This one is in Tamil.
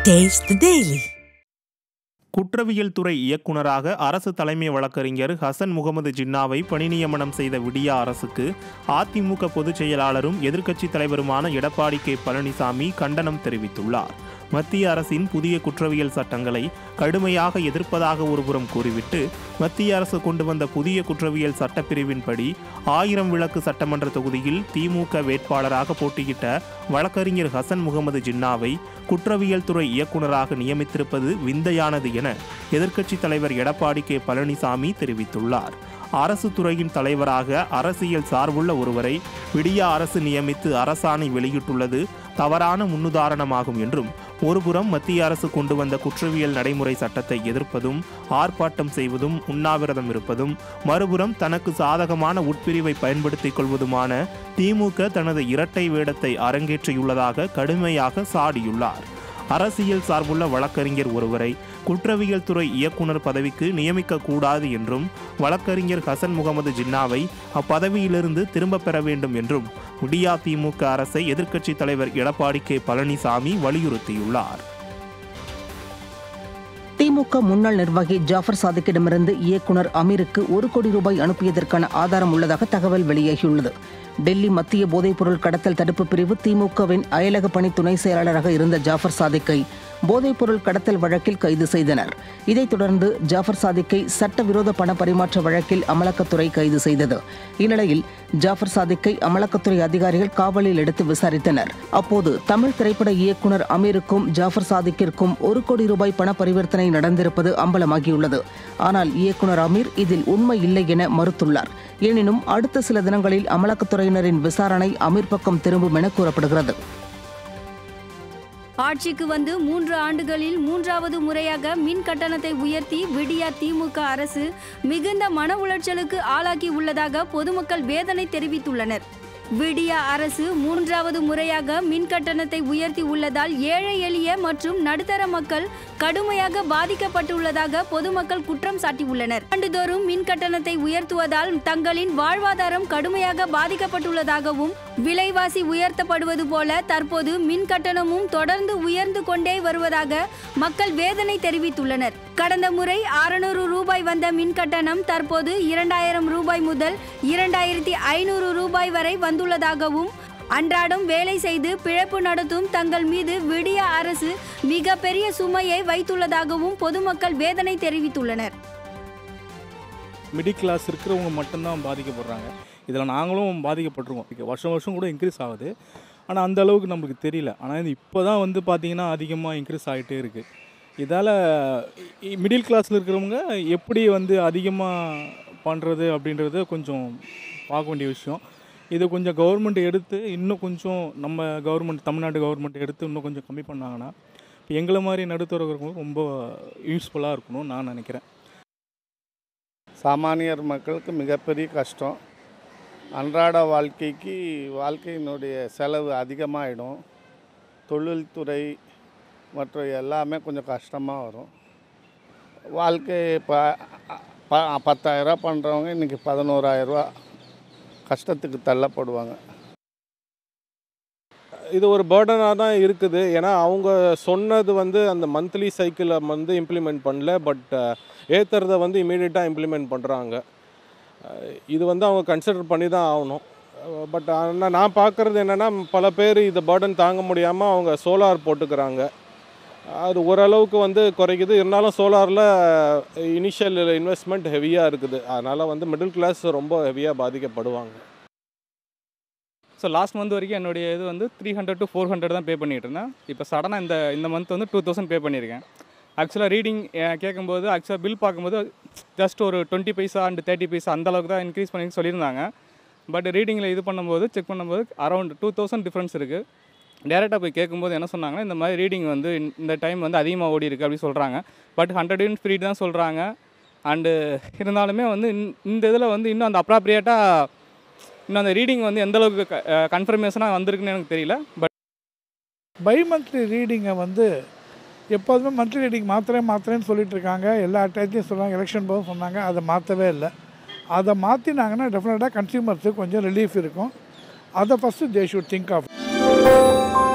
Taste the Daily. குற்றவியல் துறை இயக்குனராக அரசு தலைமை வழக்கறிஞர் ஹசன் முகமது ஜின்னாவை பணி நியமனம் செய்த விடியா அரசுக்கு அதிமுக பொதுச் செயலாளரும் எதிர்க்கட்சித் தலைவருமான எடப்பாடி கே பழனிசாமி கண்டனம் தெரிவித்துள்ளார் மத்திய அரசின் புதிய குற்றவியல் சட்டங்களை கடுமையாக எதிர்ப்பதாக ஒருபுறம் கூறிவிட்டு மத்திய அரசு கொண்டு வந்த புதிய குற்றவியல் சட்டப்பிரிவின்படி ஆயிரம் விளக்கு சட்டமன்ற தொகுதியில் திமுக வேட்பாளராக போட்டியிட்ட வழக்கறிஞர் ஹசன் முகமது ஜின்னாவை குற்றவியல் துறை இயக்குனராக நியமித்திருப்பது விந்தையானது என எதிர்க்கட்சித் தலைவர் எடப்பாடி கே பழனிசாமி தெரிவித்துள்ளார் அரசு துறையின் தலைவராக அரசியல் சார்புள்ள ஒருவரை விடியா அரசு நியமித்து அரசாணை வெளியிட்டுள்ளது தவறான முன்னுதாரணமாகும் என்றும் ஒருபுறம் மத்திய அரசு கொண்டு வந்த குற்றவியல் நடைமுறை சட்டத்தை எதிர்ப்பதும் ஆர்ப்பாட்டம் செய்வதும் உண்ணாவிரதம் இருப்பதும் மறுபுறம் தனக்கு சாதகமான உட்பிரிவை பயன்படுத்திக் கொள்வதுமான திமுக தனது இரட்டை வேடத்தை அரங்கேற்றியுள்ளதாக கடுமையாக சாடியுள்ளார் அரசியல் சார்புள்ள வழக்கறிஞர் ஒருவரை குற்றவியல் துறை இயக்குனர் பதவிக்கு நியமிக்க கூடாது என்றும் வழக்கறிஞர் ஹசன் முகமது ஜின்னாவை அப்பதவியிலிருந்து திரும்பப் பெற வேண்டும் என்றும் விடியா திமுக அரசை எதிர்க்கட்சித் தலைவர் எடப்பாடி கே பழனிசாமி வலியுறுத்தியுள்ளார் திமுக முன்னாள் நிர்வாகி ஜாஃபர் சாதிக்கிடமிருந்து இயக்குனர் அமீருக்கு ஒரு கோடி ரூபாய் அனுப்பியதற்கான ஆதாரம் உள்ளதாக தகவல் வெளியாகியுள்ளது டெல்லி மத்திய போதைப்பொருள் கடத்தல் தடுப்பு பிரிவு திமுகவின் அயலக பணி துணை செயலாளராக இருந்த ஜாஃபர் சாதிக்கை போதைப்பொருள் கடத்தல் வழக்கில் கைது செய்தனர் இதைத் தொடர்ந்து ஜாஃபர் சாதிக்கை சட்டவிரோத பண பரிமாற்ற வழக்கில் அமலாக்கத்துறை கைது செய்தது இந்நிலையில் ஜாஃபர் சாதிக்கை அமலாக்கத்துறை அதிகாரிகள் காவலில் எடுத்து விசாரித்தனர் அப்போது தமிழ் திரைப்பட இயக்குனர் அமீருக்கும் ஜாஃபர் சாதிக்கிற்கும் ஒரு கோடி ரூபாய் பண பரிவர்த்தனை நடந்திருப்பது அம்பலமாகியுள்ளது ஆனால் இயக்குனர் அமீர் இதில் உண்மை இல்லை என மறுத்துள்ளார் எனினும் அடுத்த சில தினங்களில் அமலாக்கத்துறையினரின் விசாரணை அமீர் பக்கம் திரும்பும் என கூறப்படுகிறது ஆட்சிக்கு வந்து மூன்று ஆண்டுகளில் மூன்றாவது முறையாக மின் கட்டணத்தை உயர்த்தி விடியா திமுக அரசு மிகுந்த மன உளைச்சலுக்கு ஆளாக்கி உள்ளதாக பொதுமக்கள் வேதனை தெரிவித்துள்ளனர் விடியா அரசு மூன்றாவது முறையாக மின் கட்டணத்தை உயர்த்தி உள்ளதால் ஏழை எளிய மற்றும் நடுத்தர மக்கள் கடுமையாக பாதிக்கப்பட்டுள்ளதாக பொதுமக்கள் குற்றம் சாட்டியுள்ளனர் ஆண்டுதோறும் மின் கட்டணத்தை உயர்த்துவதால் தங்களின் வாழ்வாதாரம் கடுமையாக பாதிக்கப்பட்டுள்ளதாகவும் விலைவாசி உயர்த்தப்படுவது போல தற்போது மின் கட்டணமும் தொடர்ந்து உயர்ந்து கொண்டே வருவதாக மக்கள் வேதனை தெரிவித்துள்ளனர் கடந்த முறை அறுநூறு ரூபாய் வந்த மின் கட்டணம் தற்போது இரண்டாயிரம் ரூபாய் முதல் இரண்டாயிரத்தி ஐநூறு ரூபாய் வரை வந்துள்ளதாகவும் அன்றாடம் வேலை செய்து பிழைப்பு நடத்தும் தங்கள் மீது விடிய அரசு மிக பெரிய சுமையை வைத்துள்ளதாகவும் பொதுமக்கள் வேதனை தெரிவித்துள்ளனர் மிடில் கிளாஸ் இருக்கிறவங்க மட்டும்தான் பாதிக்கப்படுறாங்க இதில் நாங்களும் பாதிக்கப்பட்டிருக்கோம் இங்க வருஷம் வருஷம் கூட இன்க்ரீஸ் ஆகுது ஆனால் அந்த அளவுக்கு நம்மளுக்கு தெரியல ஆனால் இது இப்போ தான் வந்து பார்த்திங்கன்னா அதிகமாக இன்க்ரீஸ் ஆகிட்டே இருக்குது இதால் மிடில் கிளாஸில் இருக்கிறவங்க எப்படி வந்து அதிகமாக பண்ணுறது அப்படின்றது கொஞ்சம் பார்க்க வேண்டிய விஷயம் இதை கொஞ்சம் கவர்மெண்ட் எடுத்து இன்னும் கொஞ்சம் நம்ம கவர்மெண்ட் தமிழ்நாடு கவர்மெண்ட் எடுத்து இன்னும் கொஞ்சம் கம்மி பண்ணாங்கன்னா எங்களை மாதிரி நடுத்தரவர்களுக்கும் ரொம்ப யூஸ்ஃபுல்லாக இருக்கணும்னு நான் நினைக்கிறேன் சாமானியர் மக்களுக்கு மிகப்பெரிய கஷ்டம் அன்றாட வாழ்க்கைக்கு வாழ்க்கையினுடைய செலவு அதிகமாகிடும் தொழில்துறை மற்ற எல்லாமே கொஞ்சம் கஷ்டமாக வரும் வாழ்க்கை இப்போ ப பத்தாயிரரூவா பண்ணுறவங்க இன்றைக்கி பதினோராயிரரூவா கஷ்டத்துக்கு தள்ளப்படுவாங்க இது ஒரு பேர்டனாக தான் இருக்குது ஏன்னா அவங்க சொன்னது வந்து அந்த மந்த்லி சைக்கிளை வந்து இம்ப்ளிமெண்ட் பண்ணல பட் ஏற்றுறத வந்து இமீடியட்டாக இம்ப்ளிமெண்ட் பண்ணுறாங்க இது வந்து அவங்க கன்சிடர் பண்ணி தான் ஆகணும் பட் ஆனால் நான் பார்க்குறது என்னென்னா பல பேர் இந்த பேர்டன் தாங்க முடியாமல் அவங்க சோலார் போட்டுக்கிறாங்க அது ஓரளவுக்கு வந்து குறைக்குது இருந்தாலும் சோலாரில் இனிஷியல் இன்வெஸ்ட்மெண்ட் ஹெவியாக இருக்குது அதனால் வந்து மிடில் கிளாஸ் ரொம்ப ஹெவியாக பாதிக்கப்படுவாங்க ஸோ லாஸ்ட் மந்த் வரைக்கும் என்னுடைய இது வந்து three hundred to four hundred தான் பே பண்ணிட்டு இருந்தேன் இப்போ சடனாக இந்த இந்த மந்த் வந்து டூ தௌசண்ட் பே பண்ணியிருக்கேன் ஆக்சுவலாக ரீடிங் கேட்கும்போது ஆக்சுவலாக பில் பார்க்கும்போது ஜஸ்ட் ஒரு twenty paisa and thirty paisa அந்த அளவுக்கு தான் இன்க்ரீஸ் பண்ணி சொல்லியிருந்தாங்க பட் ரீடிங்கில் இது பண்ணும்போது செக் பண்ணும்போது அரௌண்ட் டூ தௌசண்ட் டிஃப்ரென்ஸ் இருக்குது டேரெக்டாக போய் கேட்கும்போது என்ன சொன்னாங்கன்னா இந்த மாதிரி ரீடிங் வந்து இந்த- இந்த டைம் வந்து அதிகமாக ஓடி இருக்கு அப்படின்னு சொல்கிறாங்க பட் ஹண்ட்ரட் யூனிட் ஸ்பீட் தான் சொல்கிறாங்க அண்டு இருந்தாலுமே வந்து இந்த- இந்த இதில் வந்து இன்னும் அந்த அப்ராப்ரியேட்டாக இன்னும் அந்த ரீடிங் வந்து எந்த அளவுக்கு கன்ஃபர்மேஷனாக வந்திருக்குன்னு எனக்கு தெரியல பட் பை மந்த்லி ரீடிங்கை வந்து எப்போதுமே மந்த்லி ரீடிங் மாத்திரே மாத்திரேன்னு சொல்லிட்டு இருக்காங்க எல்லா டயத்தையும் சொல்கிறாங்க எலெக்ஷன் போது சொன்னாங்க அதை மாற்றவே இல்லை அதை மாற்றினாங்கன்னா டெஃபினட்டாக கன்சியூமர்ஸுக்கு கொஞ்சம் ரிலீஃப் இருக்கும் அதை first they should think of